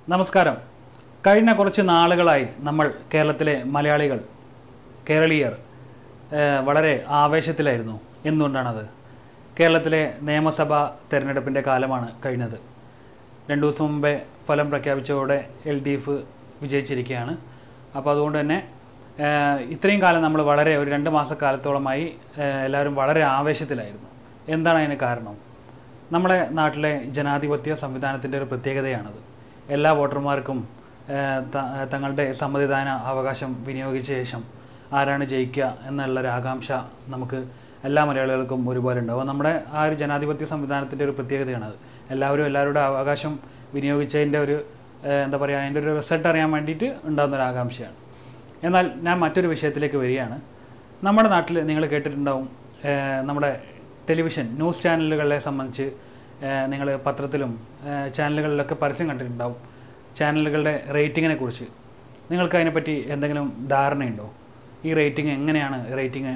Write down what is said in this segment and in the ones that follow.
നമസ്കാരം കഴിഞ്ഞ കുറച്ച് നാളുകളായി നമ്മൾ കേരളത്തിലെ മലയാളികൾ കേരളീയർ ഏഹ്, വളരെ ആവേശത്തിലായിരുന്നു എന്തുകൊണ്ടാണത് കേരളത്തിലെ നിയമസഭാ തെരഞ്ഞെടുപ്പിൻ്റെ കാലമാണ് കഴിഞ്ഞത് രണ്ട് ദിവസം മുമ്പേ ഫലം പ്രഖ്യാപിച്ചതോടെ എൽ ഡി എഫ് വിജയിച്ചിരിക്കുകയാണ് അപ്പോൾ അതുകൊണ്ട് തന്നെ ഏഹ്, ഇത്രയും കാലം നമ്മൾ വളരെ ഒരു രണ്ട് മാസക്കാലത്തോളമായി ഏഹ്, എല്ലാവരും വളരെ ആവേശത്തിലായിരുന്നു എന്താണ് അതിന് കാരണം നമ്മുടെ നാട്ടിലെ ജനാധിപത്യ സംവിധാനത്തിൻ്റെ ഒരു പ്രത്യേകതയാണത് എല്ലാ വോട്ടർമാർക്കും ഏഹ്, ത- തങ്ങളുടെ സമ്മതിദാന അവകാശം വിനിയോഗിച്ച ശേഷം ആരാണ് ജയിക്കുക എന്നുള്ളൊരു ആകാംക്ഷ നമുക്ക് എല്ലാ മലയാളികൾക്കും ഒരുപോലെ ഉണ്ടാവും നമ്മുടെ ആ ഒരു ജനാധിപത്യ സംവിധാനത്തിൻ്റെ ഒരു പ്രത്യേകതയാണത് എല്ലാവരും എല്ലാവരുടെ അവകാശം വിനിയോഗിച്ചതിൻ്റെ ഒരു ഏഹ്, എന്താ പറയുക അതിൻ്റെ ഒരു റിസൾട്ട് അറിയാൻ വേണ്ടിയിട്ട് ഉണ്ടാകുന്ന ഒരു ആകാംക്ഷയാണ് എന്നാൽ ഞാൻ മറ്റൊരു വിഷയത്തിലേക്ക് വരികയാണ് നമ്മുടെ നാട്ടിൽ നിങ്ങൾ കേട്ടിട്ടുണ്ടാവും ഏഹ്, നമ്മുടെ ടെലിവിഷൻ ന്യൂസ് ചാനലുകളെ സംബന്ധിച്ച് നിങ്ങൾ പത്രത്തിലും ഏഹ്, ചാനലുകളിലൊക്കെ പരസ്യം കണ്ടിട്ടുണ്ടാവും ചാനലുകളുടെ റേറ്റിങ്ങിനെ കുറിച്ച് നിങ്ങൾക്ക് അതിനെപ്പറ്റി എന്തെങ്കിലും ധാരണയുണ്ടോ ഈ റേറ്റിംഗ് എങ്ങനെയാണ് റേറ്റിംഗ്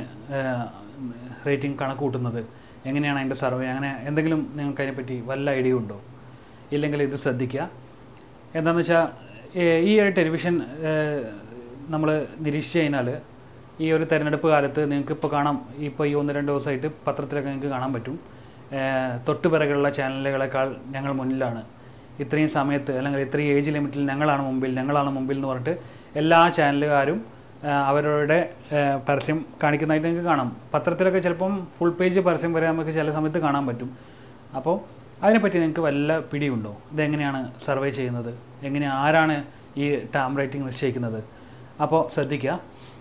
റേറ്റിംഗ് കണക്ക് കൂട്ടുന്നത് എങ്ങനെയാണ് അതിൻ്റെ സർവേ അങ്ങനെ എന്തെങ്കിലും നിങ്ങൾക്ക് അതിനെപ്പറ്റി വല്ല ഐഡിയ ഉണ്ടോ ഇല്ലെങ്കിൽ ഇത് ശ്രദ്ധിക്കുക എന്താണെന്ന് വെച്ചാൽ ഈ ഒരു ടെലിവിഷൻ നമ്മൾ നിരീക്ഷിച്ച് കഴിഞ്ഞാൽ ഈ ഒരു തെരഞ്ഞെടുപ്പ് കാലത്ത് നിങ്ങൾക്ക് ഇപ്പോൾ കാണാം ഇപ്പോൾ ഈ ഒന്ന് രണ്ട് ദിവസമായിട്ട് പത്രത്തിലൊക്കെ നിങ്ങൾക്ക് കാണാൻ പറ്റും ഏഹ് തൊട്ട് പിറകുള്ള ചാനലുകളെക്കാൾ ഞങ്ങൾ മുന്നിലാണ് ഇത്രയും സമയത്ത് അല്ലെങ്കിൽ ഇത്രയും ഏജ് ലിമിറ്റിൽ ഞങ്ങളാണ് മുമ്പിൽ ഞങ്ങളാണ് മുമ്പിൽ എന്ന് പറഞ്ഞിട്ട് എല്ലാ ചാനലുകാരും ഏഹ് അവരുടെ ഏഹ് പരസ്യം കാണിക്കുന്നതായിട്ട് നിങ്ങൾക്ക് കാണാം പത്രത്തിലൊക്കെ ചിലപ്പം ഫുൾ പേജ് പരസ്യം വരെ നമുക്ക് ചില സമയത്ത് കാണാൻ പറ്റും അപ്പോൾ അതിനെപ്പറ്റി നിങ്ങൾക്ക് വല്ല പിടിയുണ്ടോ ഇതെങ്ങനെയാണ് സർവേ ചെയ്യുന്നത് എങ്ങനെ ആരാണ് ഈ ടാം റേറ്റിംഗ് നിശ്ചയിക്കുന്നത് അപ്പോൾ ശ്രദ്ധിക്കുക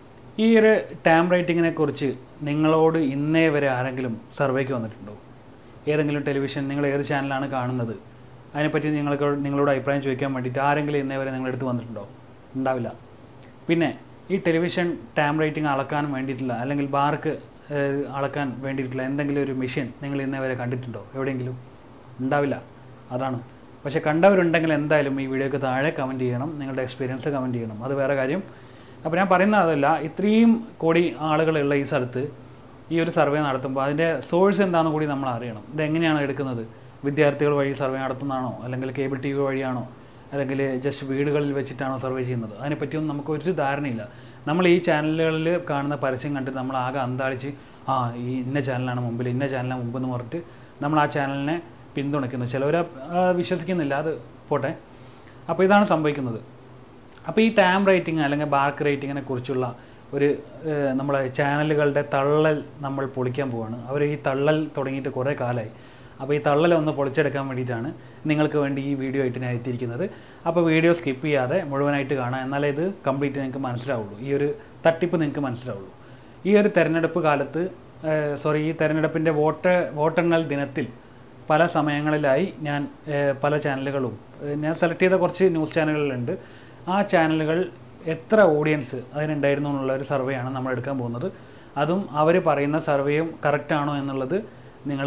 ഈ ഒരു ടാം റേറ്റിങ്ങിനെ കുറിച്ച് നിങ്ങളോട് ഇന്നേ വരെ ആരെങ്കിലും സർവേക്ക് വന്നിട്ടുണ്ടോ ഏതെങ്കിലും ടെലിവിഷൻ നിങ്ങൾ ഏത് ചാനലാണ് കാണുന്നത് അതിനെപ്പറ്റി നിങ്ങൾക്ക് നിങ്ങളോട് അഭിപ്രായം ചോദിക്കാൻ വേണ്ടിയിട്ട് ആരെങ്കിലും ഇന്നേ വരെ നിങ്ങളുടെ അടുത്ത് വന്നിട്ടുണ്ടോ ഉണ്ടാവില്ല പിന്നെ ഈ ടെലിവിഷൻ ടാം റേറ്റിംഗ് അളക്കാൻ വേണ്ടിയിട്ടുള്ള അല്ലെങ്കിൽ ബാർക്ക് ഏഹ്, അളക്കാൻ വേണ്ടിയിട്ടുള്ള എന്തെങ്കിലും ഒരു മെഷീൻ നിങ്ങൾ ഇന്നേ വരെ കണ്ടിട്ടുണ്ടോ എവിടെയെങ്കിലും ഉണ്ടാവില്ല അതാണ് പക്ഷെ കണ്ടവരുണ്ടെങ്കിൽ എന്തായാലും ഈ വീഡിയോക്ക് താഴെ കമൻറ്റ് ചെയ്യണം നിങ്ങളുടെ എക്സ്പീരിയൻസ് കമൻറ്റ് ചെയ്യണം അത് വേറെ കാര്യം അപ്പോൾ ഞാൻ പറയുന്നത് അതല്ല ഇത്രയും കോടി ആളുകളുള്ള ഈ സ്ഥലത്ത് ഈ ഒരു സർവേ നടത്തുമ്പോൾ അതിൻ്റെ സോഴ്സ് എന്താണെന്ന് കൂടി നമ്മൾ അറിയണം ഇതെങ്ങനെയാണ് എടുക്കുന്നത് വിദ്യാർത്ഥികൾ വഴി സർവേ നടത്തുന്നതാണോ അല്ലെങ്കിൽ കേബിൾ ടി വി വഴിയാണോ അല്ലെങ്കിൽ ജസ്റ്റ് വീടുകളിൽ വെച്ചിട്ടാണോ സർവേ ചെയ്യുന്നത് അതിനെപ്പറ്റിയൊന്നും നമുക്ക് ഒരു ധാരണയില്ല നമ്മൾ ഈ ചാനലുകളിൽ കാണുന്ന പരസ്യം കണ്ട് നമ്മൾ ആകെ അന്താളിച്ച് ആ ഈ ഇന്ന ചാനലാണ് മുമ്പിൽ ഇന്ന ചാനലാണ് മുമ്പെന്ന് പറഞ്ഞിട്ട് നമ്മൾ ആ ചാനലിനെ പിന്തുണയ്ക്കുന്നു ചിലവർ വിശ്വസിക്കുന്നില്ല അത് പോട്ടെ അപ്പോൾ ഇതാണ് സംഭവിക്കുന്നത് അപ്പോൾ ഈ ടാം റേറ്റിംഗ് അല്ലെങ്കിൽ ബാർക്ക് റേറ്റിങ്ങിനെ കുറിച്ചുള്ള ഒരു ഏഹ്, നമ്മളെ ചാനലുകളുടെ തള്ളൽ നമ്മൾ പൊളിക്കാൻ പോവാണ് അവർ ഈ തള്ളൽ തുടങ്ങിയിട്ട് കുറേ കാലമായി അപ്പോൾ ഈ തള്ളൽ ഒന്ന് പൊളിച്ചെടുക്കാൻ വേണ്ടിയിട്ടാണ് നിങ്ങൾക്ക് വേണ്ടി ഈ വീഡിയോ ആയിട്ട് ഞാൻ എത്തിയിരിക്കുന്നത് അപ്പോൾ വീഡിയോ സ്കിപ്പ് ചെയ്യാതെ മുഴുവനായിട്ട് കാണാം എന്നാലേ ഇത് കംപ്ലീറ്റ് നിങ്ങൾക്ക് മനസ്സിലാവുള്ളൂ ഈ ഒരു തട്ടിപ്പ് നിങ്ങൾക്ക് മനസ്സിലാവുള്ളൂ ഈ ഒരു തെരഞ്ഞെടുപ്പ് കാലത്ത് സോറി ഈ തെരഞ്ഞെടുപ്പിൻ്റെ വോട്ട് വോട്ടെണ്ണൽ ദിനത്തിൽ പല സമയങ്ങളിലായി ഞാൻ ഏഹ്, പല ചാനലുകളും ഏഹ്, ഞാൻ സെലക്ട് ചെയ്ത കുറച്ച് ന്യൂസ് ചാനലുകളുണ്ട് ആ ചാനലുകൾ എത്ര ഓഡിയൻസ് അതിനുണ്ടായിരുന്നു എന്നുള്ള ഒരു സർവേയാണ് നമ്മൾ എടുക്കാൻ പോകുന്നത് അതും അവർ പറയുന്ന സർവേയും കറക്റ്റ് ആണോ എന്നുള്ളത് നിങ്ങൾ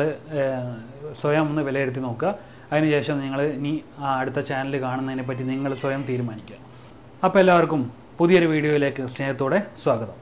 സ്വയം ഒന്ന് വിലയിരുത്തി നോക്കുക അതിനുശേഷം നിങ്ങൾ ഇനി ആ അടുത്ത ചാനൽ കാണുന്നതിനെ പറ്റി നിങ്ങൾ സ്വയം തീരുമാനിക്കുക അപ്പോൾ എല്ലാവർക്കും പുതിയൊരു വീഡിയോയിലേക്ക് സ്നേഹത്തോടെ സ്വാഗതം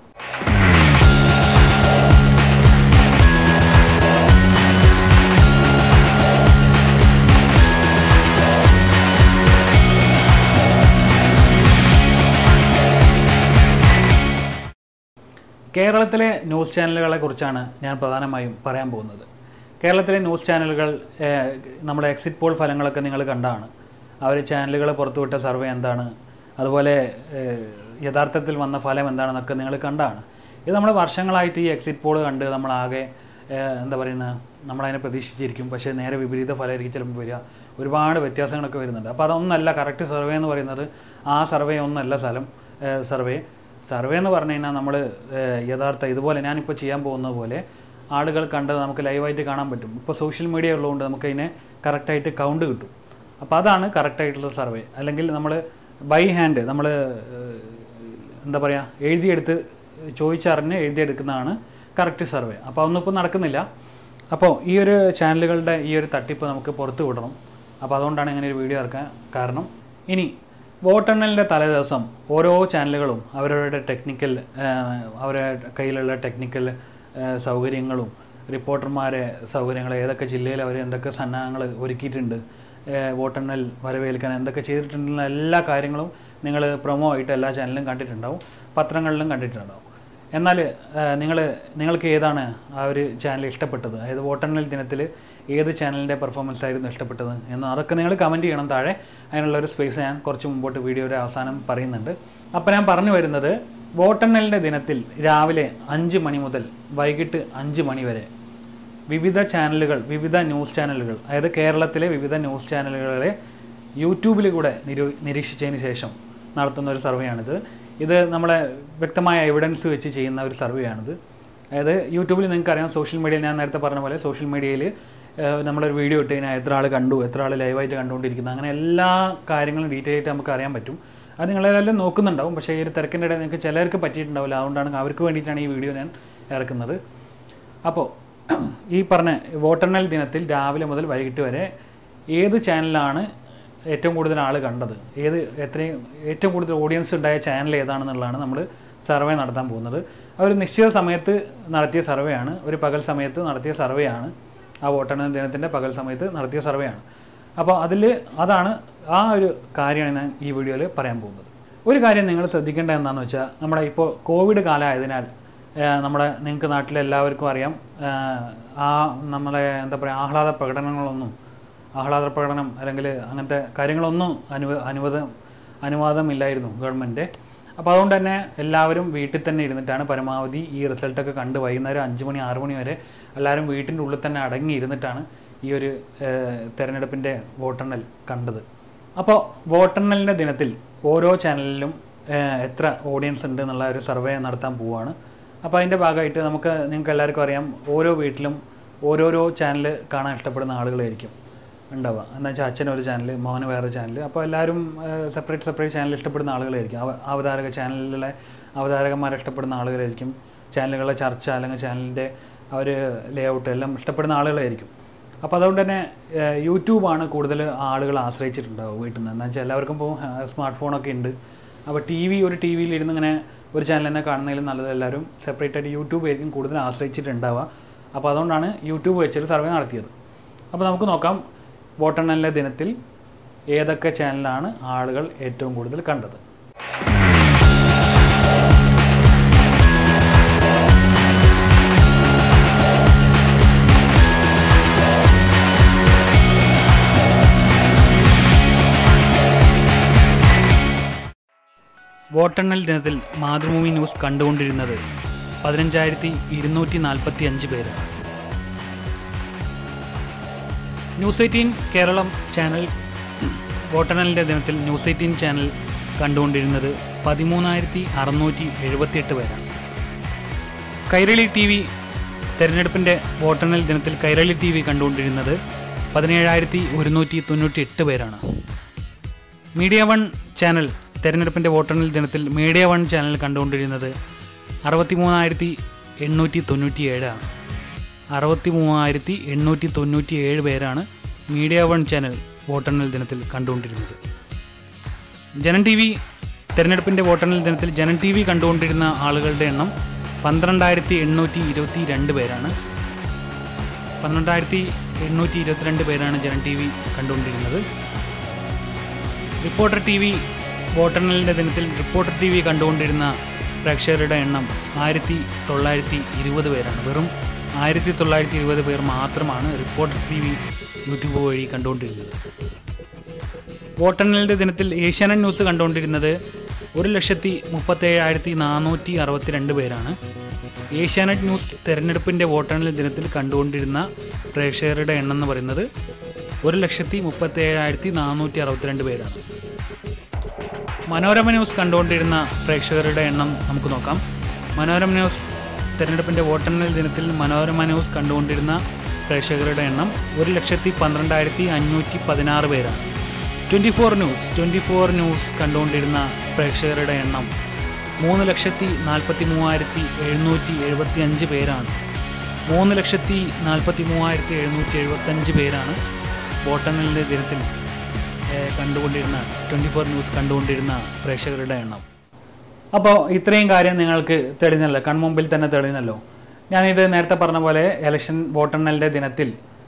കേരളത്തിലെ ന്യൂസ് ചാനലുകളെ കുറിച്ചാണ് ഞാൻ പ്രധാനമായും പറയാൻ പോകുന്നത് കേരളത്തിലെ ന്യൂസ് ചാനലുകൾ ഏഹ്, നമ്മുടെ എക്സിറ്റ് പോൾ ഫലങ്ങളൊക്കെ നിങ്ങൾ കണ്ടാണ് അവർ ചാനലുകൾ പുറത്തുവിട്ട സർവേ എന്താണ് അതുപോലെ ഏഹ്, യഥാർത്ഥത്തിൽ വന്ന ഫലം എന്താണെന്നൊക്കെ നിങ്ങൾ കണ്ടാണ് ഇത് നമ്മൾ വർഷങ്ങളായിട്ട് ഈ എക്സിറ്റ് പോൾ കണ്ട് നമ്മളാകെ ഏഹ്, എന്താ പറയുന്നത് നമ്മളതിനെ പ്രതീക്ഷിച്ചിരിക്കും പക്ഷേ നേരെ വിപരീത ഫലമായിരിക്കും ചിലപ്പോൾ വരിക ഒരുപാട് വ്യത്യാസങ്ങളൊക്കെ വരുന്നുണ്ട് അപ്പോൾ അതൊന്നല്ല കറക്റ്റ് സർവേ എന്ന് പറയുന്നത് ആ സർവേ ഒന്നല്ല സ്ഥലം സർവേ സർവേ എന്ന് പറഞ്ഞു കഴിഞ്ഞാൽ നമ്മൾ യഥാർത്ഥ ഇതുപോലെ ഞാനിപ്പോൾ ചെയ്യാൻ പോകുന്നത് പോലെ ആളുകൾ കണ്ടത് നമുക്ക് ലൈവായിട്ട് കാണാൻ പറ്റും ഇപ്പോൾ സോഷ്യൽ മീഡിയ ഉള്ളതുകൊണ്ട് നമുക്ക് അതിനെ കറക്റ്റായിട്ട് കൗണ്ട് കിട്ടും അപ്പോൾ അതാണ് കറക്റ്റായിട്ടുള്ള സർവേ അല്ലെങ്കിൽ നമ്മൾ ബൈ ഹാൻഡ് നമ്മൾ എന്താ പറയുക എഴുതിയെടുത്ത് ചോദിച്ചറിഞ്ഞ് എഴുതിയെടുക്കുന്നതാണ് കറക്റ്റ് സർവേ അപ്പോൾ അതൊന്നും ഇപ്പോൾ നടക്കുന്നില്ല അപ്പോൾ ഈ ഒരു ചാനലുകളുടെ ഈ ഒരു തട്ടിപ്പ് നമുക്ക് പുറത്തു വിടണം അപ്പോൾ അതുകൊണ്ടാണ് ഇങ്ങനെ ഒരു വീഡിയോ ഇറക്കാൻ കാരണം ഇനി വോട്ടെണ്ണലിൻ്റെ തലേദിവസം ഓരോ ചാനലുകളും അവരവരുടെ ടെക്നിക്കൽ അവരുടെ കയ്യിലുള്ള ടെക്നിക്കൽ സൗകര്യങ്ങളും റിപ്പോർട്ടർമാരെ സൗകര്യങ്ങൾ ഏതൊക്കെ ജില്ലയിൽ അവർ എന്തൊക്കെ സന്നാഹങ്ങൾ ഒരുക്കിയിട്ടുണ്ട് ഏഹ്, വോട്ടെണ്ണൽ വരവേൽക്കാൻ എന്തൊക്കെ ചെയ്തിട്ടുണ്ടെന്ന എല്ലാ കാര്യങ്ങളും നിങ്ങൾ പ്രൊമോ ആയിട്ട് എല്ലാ ചാനലിലും കണ്ടിട്ടുണ്ടാവും പത്രങ്ങളിലും കണ്ടിട്ടുണ്ടാവും എന്നാൽ നിങ്ങൾ നിങ്ങൾക്ക് ഏതാണ് ആ ഒരു ചാനൽ ഇഷ്ടപ്പെട്ടത് അതായത് വോട്ടെണ്ണൽ ദിനത്തിൽ ഏത് ചാനലിൻ്റെ പെർഫോമൻസ് ആയിരുന്നു ഇഷ്ടപ്പെട്ടത് എന്ന് അതൊക്കെ നിങ്ങൾ കമൻറ്റ് ചെയ്യണം താഴെ അതിനുള്ള ഒരു സ്പേസ് ഞാൻ കുറച്ച് മുമ്പോട്ട് വീഡിയോയുടെ അവസാനം പറയുന്നുണ്ട് അപ്പോൾ ഞാൻ പറഞ്ഞു വരുന്നത് വോട്ടെണ്ണലിൻ്റെ ദിനത്തിൽ രാവിലെ അഞ്ച് മണി മുതൽ വൈകിട്ട് അഞ്ച് മണി വരെ വിവിധ ചാനലുകൾ വിവിധ ന്യൂസ് ചാനലുകൾ അതായത് കേരളത്തിലെ വിവിധ ന്യൂസ് ചാനലുകളെ യൂട്യൂബിൽ കൂടെ നിരൂ നിരീക്ഷിച്ചതിന് ശേഷം നടത്തുന്ന ഒരു സർവേയാണിത് ഇത് നമ്മളെ വ്യക്തമായ എവിഡൻസ് വെച്ച് ചെയ്യുന്ന ഒരു സർവേയാണിത് അതായത് യൂട്യൂബിൽ നിങ്ങൾക്ക് അറിയാം സോഷ്യൽ മീഡിയയിൽ ഞാൻ നേരത്തെ പറഞ്ഞ പോലെ സോഷ്യൽ മീഡിയയിൽ നമ്മളൊരു വീഡിയോ ഇട്ട് കഴിഞ്ഞാൽ എത്ര ആൾ കണ്ടു എത്ര ആൾ ലൈവായിട്ട് കണ്ടുകൊണ്ടിരിക്കുന്നു അങ്ങനെ എല്ലാ കാര്യങ്ങളും ഡീറ്റെയിൽ ആയിട്ട് നമുക്ക് അറിയാൻ പറ്റും അത് നിങ്ങളെല്ലാം നോക്കുന്നുണ്ടാവും പക്ഷേ ഈ ഒരു തിരക്കിൻ്റെ ഇടയിൽ നിങ്ങൾക്ക് ചിലർക്ക് പറ്റിയിട്ടുണ്ടാവില്ല അതുകൊണ്ടാണ് അവർക്ക് വേണ്ടിയിട്ടാണ് ഈ വീഡിയോ ഞാൻ ഇറക്കുന്നത് അപ്പോൾ ഈ പറഞ്ഞ വോട്ടെണ്ണൽ ദിനത്തിൽ രാവിലെ മുതൽ വൈകിട്ട് വരെ ഏത് ചാനലാണ് ഏറ്റവും കൂടുതൽ ആൾ കണ്ടത് ഏത് എത്രയും ഏറ്റവും കൂടുതൽ ഓഡിയൻസ് ഉണ്ടായ ചാനൽ ഏതാണെന്നുള്ളതാണ് നമ്മൾ സർവേ നടത്താൻ പോകുന്നത് ആ ഒരു നിശ്ചിത സമയത്ത് നടത്തിയ സർവേ ആണ് ഒരു പകൽ സമയത്ത് നടത്തിയ സർവേ ആണ് ആ വോട്ടെണ്ണൽ ദിനത്തിൻ്റെ പകൽ സമയത്ത് നടത്തിയ സർവേ ആണ് അപ്പോൾ അതിൽ അതാണ് ആ ഒരു കാര്യമാണ് ഞാൻ ഈ വീഡിയോയിൽ പറയാൻ പോകുന്നത് ഒരു കാര്യം നിങ്ങൾ ശ്രദ്ധിക്കേണ്ട എന്താണെന്ന് വെച്ചാൽ നമ്മുടെ ഇപ്പോൾ കോവിഡ് കാലമായതിനാൽ ഏഹ് നമ്മുടെ നിങ്ങൾക്ക് നാട്ടിലെ എല്ലാവർക്കും അറിയാം ഏഹ് ആ നമ്മളെ എന്താ പറയുക ആഹ്ലാദ പ്രകടനങ്ങളൊന്നും ആഹ്ലാദ പ്രകടനം അല്ലെങ്കിൽ അങ്ങനത്തെ കാര്യങ്ങളൊന്നും അനുവ അനുവദം അനുവാദമില്ലായിരുന്നു ഗവൺമെൻറ് അപ്പോൾ അതുകൊണ്ട് തന്നെ എല്ലാവരും വീട്ടിൽ തന്നെ ഇരുന്നിട്ടാണ് പരമാവധി ഈ റിസൾട്ടൊക്കെ കണ്ട് വൈകുന്നേരം അഞ്ച് മണി ആറ് മണി വരെ എല്ലാവരും വീട്ടിൻ്റെ ഉള്ളിൽ തന്നെ അടങ്ങി ഇരുന്നിട്ടാണ് ഈ ഒരു ഏഹ്, തെരഞ്ഞെടുപ്പിൻ്റെ വോട്ടെണ്ണൽ കണ്ടത് അപ്പോൾ വോട്ടെണ്ണലിൻ്റെ ദിനത്തിൽ ഓരോ ചാനലിലും ഏഹ്, എത്ര ഓഡിയൻസ് ഉണ്ട് എന്നുള്ള ഒരു സർവേ നടത്താൻ പോവുകയാണ് അപ്പോൾ അതിൻ്റെ ഭാഗമായിട്ട് നമുക്ക് നിങ്ങൾക്ക് എല്ലാവർക്കും അറിയാം ഓരോ വീട്ടിലും ഓരോരോ ചാനൽ കാണാൻ ഇഷ്ടപ്പെടുന്ന ആളുകളായിരിക്കും ഉണ്ടാവുക എന്ന് വെച്ചാൽ അച്ഛൻ ഒരു ചാനൽ മോന് വേറെ ചാനൽ അപ്പോൾ എല്ലാവരും സെപ്പറേറ്റ് സെപ്പറേറ്റ് ചാനൽ ഇഷ്ടപ്പെടുന്ന ആളുകളായിരിക്കും അവ അവതാരക ചാനലിലെ അവതാരകന്മാരെ ഇഷ്ടപ്പെടുന്ന ആളുകളായിരിക്കും ചാനലുകളുടെ ചർച്ച അല്ലെങ്കിൽ ചാനലിൻ്റെ അവർ ലേ ഔട്ട് എല്ലാം ഇഷ്ടപ്പെടുന്ന ആളുകളായിരിക്കും അപ്പോൾ അതുകൊണ്ട് തന്നെ ഏഹ്, യൂട്യൂബാണ് കൂടുതൽ ആളുകൾ ആശ്രയിച്ചിട്ടുണ്ടാവും വീട്ടിൽ നിന്ന് എന്താ വെച്ചാൽ എല്ലാവർക്കും ഇപ്പോൾ സ്മാർട്ട് ഫോണൊക്കെ ഉണ്ട് അപ്പോൾ ടി വി ഒരു ടി വിയിൽ ഇരുന്ന് ഇങ്ങനെ ഒരു ചാനൽ തന്നെ കാണുന്നതിലും നല്ലത് എല്ലാവരും സെപ്പറേറ്റ് ആയിട്ട് യൂട്യൂബ് ആയിരിക്കും കൂടുതൽ ആശ്രയിച്ചിട്ടുണ്ടാവുക അപ്പോൾ അതുകൊണ്ടാണ് യൂട്യൂബ് വെച്ചൊരു സർവേ നടത്തിയത് അപ്പോൾ നമുക്ക് നോക്കാം വോട്ടെണ്ണലിൻ്റെ ദിനത്തിൽ ഏതൊക്കെ ചാനലാണ് ആളുകൾ ഏറ്റവും കൂടുതൽ കണ്ടത് വോട്ടെണ്ണൽ ദിനത്തിൽ മാതൃഭൂമി ന്യൂസ് കണ്ടുകൊണ്ടിരുന്നത് പതിനഞ്ചായിരത്തി ഇരുന്നൂറ്റി നാൽപ്പത്തി അഞ്ച് പേരാണ് ന്യൂസ് എയ്റ്റീൻ കേരളം ചാനൽ വോട്ടെണ്ണലിൻ്റെ ദിനത്തിൽ ന്യൂസ് എയ്റ്റീൻ ചാനൽ കണ്ടുകൊണ്ടിരുന്നത് പതിമൂന്നായിരത്തി അറുന്നൂറ്റി എഴുപത്തിയെട്ട് പേരാണ് കൈരളി ടി വി തെരഞ്ഞെടുപ്പിൻ്റെ വോട്ടെണ്ണൽ ദിനത്തിൽ കൈരളി ടി വി കണ്ടുകൊണ്ടിരുന്നത് പതിനേഴായിരത്തി ഒരുന്നൂറ്റി തൊണ്ണൂറ്റി എട്ട് പേരാണ് മീഡിയ വൺ ചാനൽ തെരഞ്ഞെടുപ്പിൻ്റെ വോട്ടെണ്ണൽ ദിനത്തിൽ മീഡിയ വൺ ചാനൽ കണ്ടുകൊണ്ടിരുന്നത് അറുപത്തി മൂവായിരത്തി എണ്ണൂറ്റി തൊണ്ണൂറ്റി ഏഴാണ് അറുപത്തി മൂവായിരത്തി എണ്ണൂറ്റി തൊണ്ണൂറ്റി ഏഴ് പേരാണ് മീഡിയ വൺ ചാനൽ വോട്ടെണ്ണൽ ദിനത്തിൽ കണ്ടുകൊണ്ടിരുന്നത് ജനൻ ടി വി തെരഞ്ഞെടുപ്പിൻ്റെ വോട്ടെണ്ണൽ ദിനത്തിൽ ജനൻ ടി വി കണ്ടുകൊണ്ടിരുന്ന ആളുകളുടെ എണ്ണം പന്ത്രണ്ടായിരത്തി എണ്ണൂറ്റി ഇരുപത്തി രണ്ട് പേരാണ് പന്ത്രണ്ടായിരത്തി എണ്ണൂറ്റി ഇരുപത്തിരണ്ട് പേരാണ് ജനൻ ടി വി കണ്ടുകൊണ്ടിരുന്നത് റിപ്പോർട്ടർ ടി വി വോട്ടെണ്ണലിൻ്റെ ദിനത്തിൽ റിപ്പോർട്ടർ ടി വി കണ്ടുകൊണ്ടിരുന്ന പ്രേക്ഷകരുടെ എണ്ണം ആയിരത്തി തൊള്ളായിരത്തി ഇരുപത് പേരാണ് വെറും ആയിരത്തി തൊള്ളായിരത്തി ഇരുപത് പേർ മാത്രമാണ് റിപ്പോർട്ടർ ടി വി യൂട്യൂബ് വഴി കണ്ടുകൊണ്ടിരുന്നത് വോട്ടെണ്ണലിൻ്റെ ദിനത്തിൽ ഏഷ്യാനെറ്റ് ന്യൂസ് കണ്ടുകൊണ്ടിരുന്നത് ഒരു ലക്ഷത്തി മുപ്പത്തേഴായിരത്തി നാനൂറ്റി അറുപത്തിരണ്ട് പേരാണ് ഏഷ്യാനെറ്റ് ന്യൂസ് തെരഞ്ഞെടുപ്പിൻ്റെ വോട്ടെണ്ണൽ ദിനത്തിൽ കണ്ടുകൊണ്ടിരുന്ന പ്രേക്ഷകരുടെ എണ്ണം എന്ന് പറയുന്നത് ഒരു ലക്ഷത്തി മുപ്പത്തേഴായിരത്തി നാനൂറ്റി അറുപത്തിരണ്ട് പേരാണ് മനോരമ ന്യൂസ് കണ്ടുകൊണ്ടിരുന്ന പ്രേക്ഷകരുടെ എണ്ണം നമുക്ക് നോക്കാം മനോരമ ന്യൂസ് തെരഞ്ഞെടുപ്പിൻ്റെ വോട്ടെണ്ണൽ ദിനത്തിൽ മനോരമ ന്യൂസ് കണ്ടുകൊണ്ടിരുന്ന പ്രേക്ഷകരുടെ എണ്ണം ഒരു ലക്ഷത്തി പന്ത്രണ്ടായിരത്തി അഞ്ഞൂറ്റി പതിനാറ് പേരാണ് twenty four news twenty four news കണ്ടുകൊണ്ടിരുന്ന പ്രേക്ഷകരുടെ എണ്ണം മൂന്ന് ലക്ഷത്തി നാൽപ്പത്തി മൂവായിരത്തി എഴുന്നൂറ്റി എഴുപത്തി അഞ്ച് പേരാണ് മൂന്ന് ലക്ഷത്തി നാൽപ്പത്തി മൂവായിരത്തി എഴുന്നൂറ്റി എഴുപത്തഞ്ച് പേരാണ് വോട്ടെണ്ണലിൻ്റെ ദിനത്തിൽ ഏഹ്, കണ്ടുകൊണ്ടിരുന്ന ട്വൻറ്റി ഫോർ ന്യൂസ് കണ്ടുകൊണ്ടിരുന്ന പ്രേക്ഷകരുടെ എണ്ണം അപ്പോൾ ഇത്രയും കാര്യം നിങ്ങൾക്ക് തെളിഞ്ഞല്ലോ കൺമുമ്പിൽ തന്നെ തെളിഞ്ഞല്ലോ ഞാനിത് നേരത്തെ പറഞ്ഞ പോലെ ഇലക്ഷൻ വോട്ടെണ്ണലിൻ്റെ ദിനത്തിൽ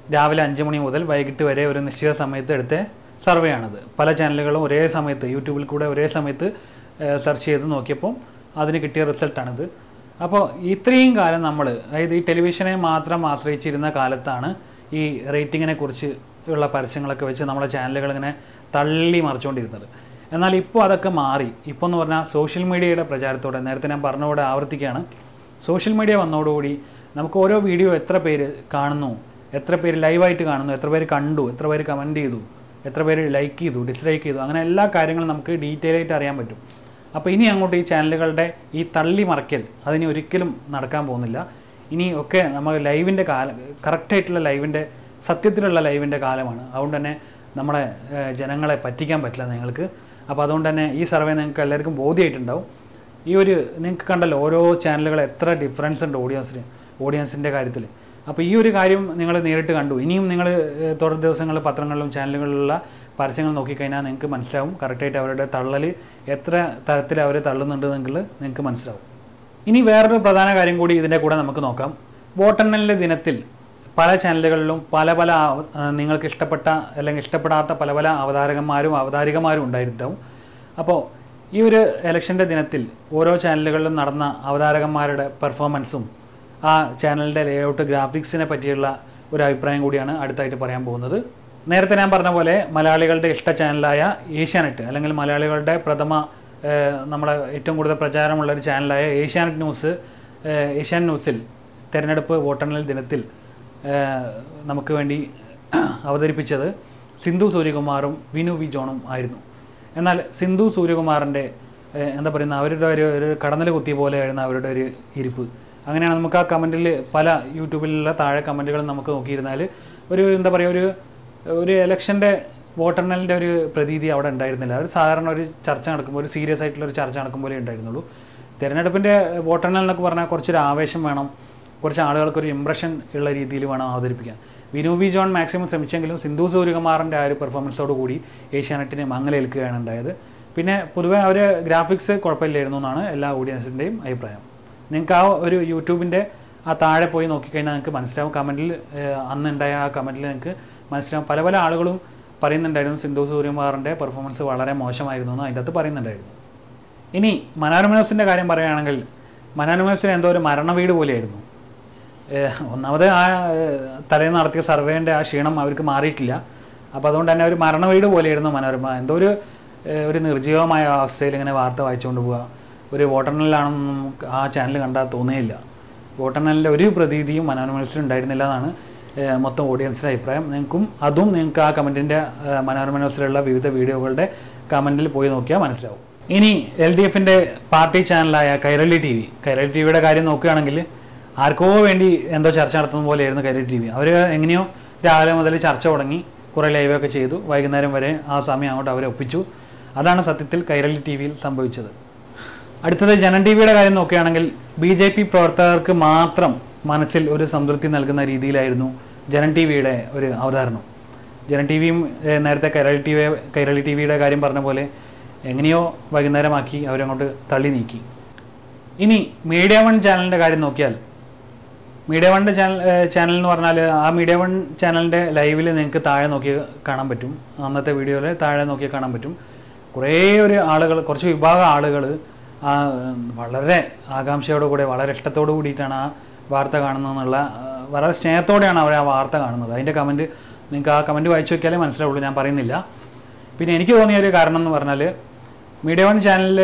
രാവിലെ അഞ്ച് മണി മുതൽ വൈകിട്ട് വരെ ഒരു നിശ്ചിത സമയത്ത് എടുത്ത സർവേ ആണത് പല ചാനലുകളും ഒരേ സമയത്ത് യൂട്യൂബിൽ കൂടെ ഒരേ സമയത്ത് സെർച്ച് ചെയ്ത് നോക്കിയപ്പോൾ അതിന് കിട്ടിയ റിസൾട്ടാണിത് അപ്പോൾ ഇത്രയും കാലം നമ്മൾ അതായത് ഈ ടെലിവിഷനെ മാത്രം ആശ്രയിച്ചിരുന്ന കാലത്താണ് ഈ റേറ്റിങ്ങിനെ കുറിച്ച് ഉള്ള പരസ്യങ്ങളൊക്കെ വെച്ച് നമ്മളെ ചാനലുകൾ ഇങ്ങനെ തള്ളി മറിച്ചുകൊണ്ടിരുന്നത് എന്നാൽ ഇപ്പോൾ അതൊക്കെ മാറി ഇപ്പോൾ എന്ന് പറഞ്ഞാൽ സോഷ്യൽ മീഡിയയുടെ പ്രചാരത്തോടെ നേരത്തെ ഞാൻ പറഞ്ഞതോടെ ആവർത്തിക്കുകയാണ് സോഷ്യൽ മീഡിയ വന്നതോടുകൂടി നമുക്ക് ഓരോ വീഡിയോ എത്ര പേര് കാണുന്നു എത്ര പേര് ലൈവായിട്ട് കാണുന്നു എത്ര പേര് കണ്ടു എത്ര പേര് കമൻറ്റ് ചെയ്തു എത്ര പേര് ലൈക്ക് ചെയ്തു ഡിസ്ലൈക്ക് ചെയ്തു അങ്ങനെ എല്ലാ കാര്യങ്ങളും നമുക്ക് ഡീറ്റെയിൽ ആയിട്ട് അറിയാൻ പറ്റും അപ്പോൾ ഇനി അങ്ങോട്ട് ഈ ചാനലുകളുടെ ഈ തള്ളി മറയ്ക്കൽ അതിനി ഒരിക്കലും നടക്കാൻ പോകുന്നില്ല ഇനി ഒക്കെ നമ്മൾ ലൈവിൻ്റെ കാലം കറക്റ്റായിട്ടുള്ള ലൈവിൻ്റെ സത്യത്തിലുള്ള ലൈവിൻ്റെ കാലമാണ് അതുകൊണ്ട് തന്നെ നമ്മളെ ഏഹ്, ജനങ്ങളെ പറ്റിക്കാൻ പറ്റില്ല നിങ്ങൾക്ക് അപ്പോൾ അതുകൊണ്ട് തന്നെ ഈ സർവേ നിങ്ങൾക്ക് എല്ലാവർക്കും ബോധ്യമായിട്ടുണ്ടാവും ഈ ഒരു നിങ്ങൾക്ക് കണ്ടല്ലോ ഓരോ ചാനലുകൾ എത്ര ഡിഫറൻസ് ഉണ്ട് ഓഡിയൻസിന് ഓഡിയൻസിൻ്റെ കാര്യത്തിൽ അപ്പോൾ ഈ ഒരു കാര്യം നിങ്ങൾ നേരിട്ട് കണ്ടു ഇനിയും നിങ്ങൾ തുടർ ദിവസങ്ങളിൽ പത്രങ്ങളിലും ചാനലുകളിലുള്ള പരസ്യങ്ങൾ നോക്കിക്കഴിഞ്ഞാൽ നിങ്ങൾക്ക് മനസ്സിലാവും കറക്റ്റായിട്ട് അവരുടെ തള്ളൽ എത്ര തരത്തിൽ അവർ തള്ളുന്നുണ്ട് എന്നുള്ളത് നിങ്ങൾക്ക് മനസ്സിലാവും ഇനി വേറൊരു പ്രധാന കാര്യം കൂടി ഇതിൻ്റെ കൂടെ നമുക്ക് നോക്കാം വോട്ടെണ്ണലിൻ്റെ ദിനത്തിൽ പല ചാനലുകളിലും പല പല അവ- ആ, നിങ്ങൾക്ക് ഇഷ്ടപ്പെട്ട അല്ലെങ്കിൽ ഇഷ്ടപ്പെടാത്ത പല പല അവതാരകന്മാരും അവതാരികമാരും ഉണ്ടായിട്ടുണ്ടാവും അപ്പോൾ ഈ ഒരു ഇലക്ഷൻ്റെ ദിനത്തിൽ ഓരോ ചാനലുകളിലും നടന്ന അവതാരകന്മാരുടെ പെർഫോമൻസും ആ ചാനലിൻ്റെ ലേഔട്ട് ഗ്രാഫിക്സിനെ പറ്റിയുള്ള ഒരു അഭിപ്രായം കൂടിയാണ് അടുത്തായിട്ട് പറയാൻ പോകുന്നത് നേരത്തെ ഞാൻ പറഞ്ഞ പോലെ മലയാളികളുടെ ഇഷ്ട ചാനലായ ഏഷ്യാനെറ്റ് അല്ലെങ്കിൽ മലയാളികളുടെ പ്രഥമ ഏഹ്, നമ്മളെ ഏറ്റവും കൂടുതൽ പ്രചാരമുള്ള ഒരു ചാനലായ ഏഷ്യാനെറ്റ് ന്യൂസ് ഏഹ്, ഏഷ്യാനെറ്റ് ന്യൂസിൽ തെരഞ്ഞെടുപ്പ് വോട്ടെണ്ണൽ ദിനത്തിൽ ഏഹ്, നമുക്ക് വേണ്ടി അവതരിപ്പിച്ചത് സിന്ധു സൂര്യകുമാറും വിനു വി ജോണും ആയിരുന്നു എന്നാൽ സിന്ധു സൂര്യകുമാറിൻ്റെ ഏഹ്, എന്താ പറയുന്ന അവരുടെ ഒരു ഒരു കടന്നൽ കുത്തിയ പോലെയായിരുന്നു അവരുടെ ഒരു ഇരിപ്പ് അങ്ങനെയാണ് നമുക്ക് ആ കമൻറ്റിൽ പല യൂട്യൂബിലുള്ള താഴെ കമൻറ്റുകൾ നമുക്ക് നോക്കിയിരുന്നാൽ ഒരു എന്താ പറയുക ഒരു ഒരു ഇലക്ഷൻ്റെ വോട്ടെണ്ണലിൻ്റെ ഒരു പ്രതീതി അവിടെ ഉണ്ടായിരുന്നില്ല ഒരു സാധാരണ ഒരു ചർച്ച നടക്കുമ്പോൾ ഒരു സീരിയസ് ആയിട്ടുള്ള ഒരു ചർച്ച നടക്കുമ്പോഴേ ഉണ്ടായിരുന്നുള്ളൂ തിരഞ്ഞെടുപ്പിൻ്റെ വോട്ടെണ്ണൽ എന്നൊക്കെ പറഞ്ഞാൽ കുറച്ചൊരു ആവേശം വേണം കുറച്ച് ആളുകൾക്ക് ഒരു ഇമ്പ്രഷൻ ഉള്ള രീതിയിൽ വേണം അവതരിപ്പിക്കാൻ വിനു വി ജോൺ മാക്സിമം ശ്രമിച്ചെങ്കിലും സിന്ധു സൂര്യകുമാറിൻ്റെ ആ ഒരു പെർഫോമൻസോട് കൂടി ഏഷ്യാനെറ്റിന് മങ്ങലേൽക്കുകയാണ് ഉണ്ടായത് പിന്നെ പൊതുവേ അവർ ഗ്രാഫിക്സ് കുഴപ്പമില്ലായിരുന്നു എന്നാണ് എല്ലാ ഓഡിയൻസിൻ്റെയും അഭിപ്രായം നിങ്ങൾക്ക് ആ ഒരു യൂട്യൂബിൻ്റെ ആ താഴെ പോയി നോക്കിക്കഴിഞ്ഞാൽ നിങ്ങൾക്ക് മനസ്സിലാവും കമൻറ്റിൽ അന്നുണ്ടായ ആ കമൻറ്റിൽ നിങ്ങൾക്ക് മനസ്സിലാവും പല പല ആളുകളും പറയുന്നുണ്ടായിരുന്നു സിന്ധു സൂര്യകുമാറിൻ്റെ പെർഫോമൻസ് വളരെ മോശമായിരുന്നു എന്ന് അതിൻ്റെ അകത്ത് പറയുന്നുണ്ടായിരുന്നു ഇനി മനോരമ ന്യൂസിൻ്റെ കാര്യം പറയുകയാണെങ്കിൽ മനോരമ ന്യൂസിന് എന്തോ ഒരു മരണ വീട് പോലെയായിരുന്നു ഏഹ് ഒന്നാമത് ആ ഏഹ് തലേന്ന് നടത്തിയ സർവേൻ്റെ ആ ക്ഷീണം അവർക്ക് മാറിയിട്ടില്ല അപ്പോൾ അതുകൊണ്ട് തന്നെ ഒരു മരണ വീട് പോലെയായിരുന്നു മനോരമ എന്തോ ഒരു ഏഹ് ഒരു നിർജ്ജീവമായ അവസ്ഥയിൽ ഇങ്ങനെ വാർത്ത വായിച്ചുകൊണ്ട് പോവുക ഒരു വോട്ടെണ്ണലിലാണെന്ന് നമുക്ക് ആ ചാനൽ കണ്ടാൽ തോന്നുകയില്ല വോട്ടെണ്ണലിൻ്റെ ഒരു പ്രതീതിയും മനോരമ ന്യൂസിൽ ഉണ്ടായിരുന്നില്ല എന്നാണ് ഏഹ് മൊത്തം ഓഡിയൻസിൻ്റെ അഭിപ്രായം നിങ്ങൾക്കും അതും നിങ്ങൾക്ക് ആ കമൻറ്റിൻ്റെ മനോരമ ന്യൂസിലുള്ള വിവിധ വീഡിയോകളുടെ കമൻറ്റിൽ പോയി നോക്കിയാൽ മനസ്സിലാവും ഇനി എൽ ഡി എഫിൻ്റെ പാർട്ടി ചാനലായ Kairali T V Kairali T വിയുടെ കാര്യം നോക്കുകയാണെങ്കിൽ ആർക്കോ വേണ്ടി എന്തോ ചർച്ച നടത്തുന്ന പോലെയായിരുന്നു കൈരളി ടി വി അവർ എങ്ങനെയോ രാവിലെ മുതൽ ചർച്ച തുടങ്ങി കുറേ ലൈവൊക്കെ ചെയ്തു വൈകുന്നേരം വരെ ആ സമയം അങ്ങോട്ട് അവരെ ഒപ്പിച്ചു അതാണ് സത്യത്തിൽ കൈരളി ടി വിയിൽ സംഭവിച്ചത് അടുത്തത് ജനൻ ടി വിയുടെ കാര്യം നോക്കുകയാണെങ്കിൽ ബി ജെ പി പ്രവർത്തകർക്ക് മാത്രം മനസ്സിൽ ഒരു സംതൃപ്തി നൽകുന്ന രീതിയിലായിരുന്നു ജനൻ ടി വിയുടെ ഒരു അവതരണം ജനൻ ടി വിയും നേരത്തെ Kairali T V Kairali T വിയുടെ കാര്യം പറഞ്ഞ പോലെ എങ്ങനെയോ വൈകുന്നേരമാക്കി അവരങ്ങോട്ട് തള്ളി നീക്കി ഇനി മീഡിയ വൺ ചാനലിൻ്റെ കാര്യം നോക്കിയാൽ മീഡിയ വൺ ചാനൽ ചാനൽ എന്ന് പറഞ്ഞാൽ ആ മീഡിയ വൺ ചാനലിൻ്റെ ലൈവിൽ നിങ്ങൾക്ക് താഴെ നോക്കി കാണാൻ പറ്റും അന്നത്തെ വീഡിയോയിൽ താഴെ നോക്കി കാണാൻ പറ്റും കുറേ ഒരു ആളുകൾ കുറച്ച് വിഭാഗം ആളുകൾ ആ വളരെ ആകാംക്ഷയോടു കൂടെ വളരെ ഇഷ്ടത്തോടു കൂടിയിട്ടാണ് ആ വാർത്ത കാണുന്നതെന്നുള്ള ആ, വളരെ സ്നേഹത്തോടെയാണ് അവർ ആ വാർത്ത കാണുന്നത് അതിൻ്റെ കമൻറ്റ് നിങ്ങൾക്ക് ആ കമൻറ്റ് വായിച്ചു നോക്കിയാലേ മനസ്സിലാവുള്ളൂ ഞാൻ പറയുന്നില്ല പിന്നെ എനിക്ക് തോന്നിയ ഒരു കാരണം എന്ന് പറഞ്ഞാൽ മീഡിയ വൺ ചാനലിൽ